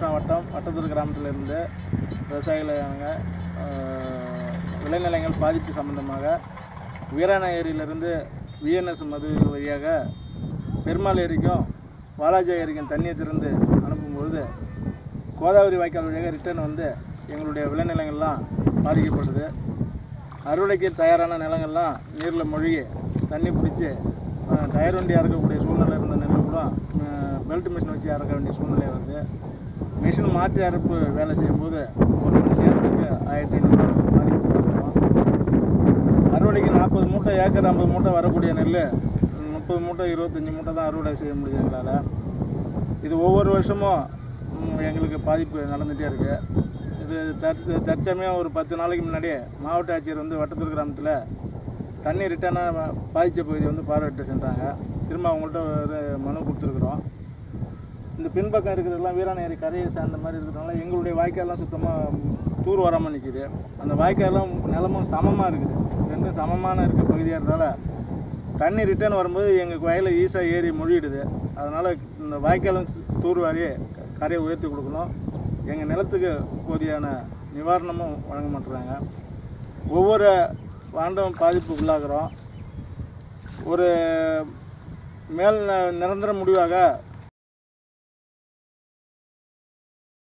ராமகிருஷ்ணா வட்டம் வட்டத்தூர் கிராமத்தில் இருந்து விவசாயிகளாங்க ஆஹ், விளைநிலங்கள் பாதிப்பு சம்பந்தமாக வீராண ஏரியிலிருந்து விஎன்எஸ் மது வழியாக பெருமாள் ஏரிக்கும் வாலாஜா ஏரிக்கும் தண்ணியை திறந்து அனுப்பும்பொழுது கோதாவரி வாய்க்கால் வழியாக ரிட்டர்ன் வந்து எங்களுடைய விளைநிலங்கள்லாம் பாதிக்கப்படுது அறுவடைக்கு தயாரான நிலங்கள்லாம் நீரில் மூழ்கி தண்ணி பிடிச்சி அஹ், டயர் வண்டி அறுக்கக்கூடிய சூழ்நிலை இருந்த நெல் கூட அஹ், பெல்ட் மிஷின் வச்சு அறுக்க வேண்டிய சூழ்நிலை வருது மிஷின் மாற்றி அறுப்பு வேலை செய்யும்போது ஒரு மணி நேரத்துக்கு ஆயிரத்தி ஐநூறு பாதிப்பு பார்க்குறோம் அறுவடைக்கு நாற்பது மூட்டை ஏக்கர் ஐம்பது மூட்டை வரக்கூடிய நெல் முப்பது மூட்டை இருபத்தஞ்சி மூட்டை தான் அறுவடை செய்ய முடியுது எங்களால் இது ஒவ்வொரு வருஷமும் ம், எங்களுக்கு பாதிப்பு நடந்துகிட்டே இருக்குது இது தற்ச தற்சமயம் ஒரு பத்து நாளைக்கு முன்னாடியே மாவட்ட ஆட்சியர் வந்து வட்டத்தூர் கிராமத்தில் தண்ணி ரிட்டர்னாக பாதித்த பகுதி வந்து பார்வையிட்டு சென்றாங்க திரும்ப அவங்கள்ட்ட ஒரு மனு கொடுத்துருக்குறோம் இந்த பின்பக்கம் இருக்கிறதெல்லாம் வீராண ஏரி கரையை சார்ந்த மாதிரி இருக்கிறதுனால எங்களுடைய வாய்க்கால்லாம் சுத்தமாக தூர் வராமல் நிற்கிது அந்த வாய்க்கால்லாம் நிலமும் சமமாக இருக்குது ரெண்டும் சமமான இருக்க பகுதியாக இருந்தால தண்ணி ரிட்டர்ன் வரும்போது எங்கள் வயலில் ஈஸியாக ஏறி மொழியிடுது அதனால் இந்த வாய்க்காலும் தூர் வாரி கரையை உயர்த்தி கொடுக்கணும் எங்கள் நிலத்துக்கு போதியான நிவாரணமும் வழங்க மாட்டுறாங்க ஒவ்வொரு ஆண்டும் பாதிப்பு உள்ளாகிறோம் ஒரு மேல் ந- நிரந்தர முடிவாக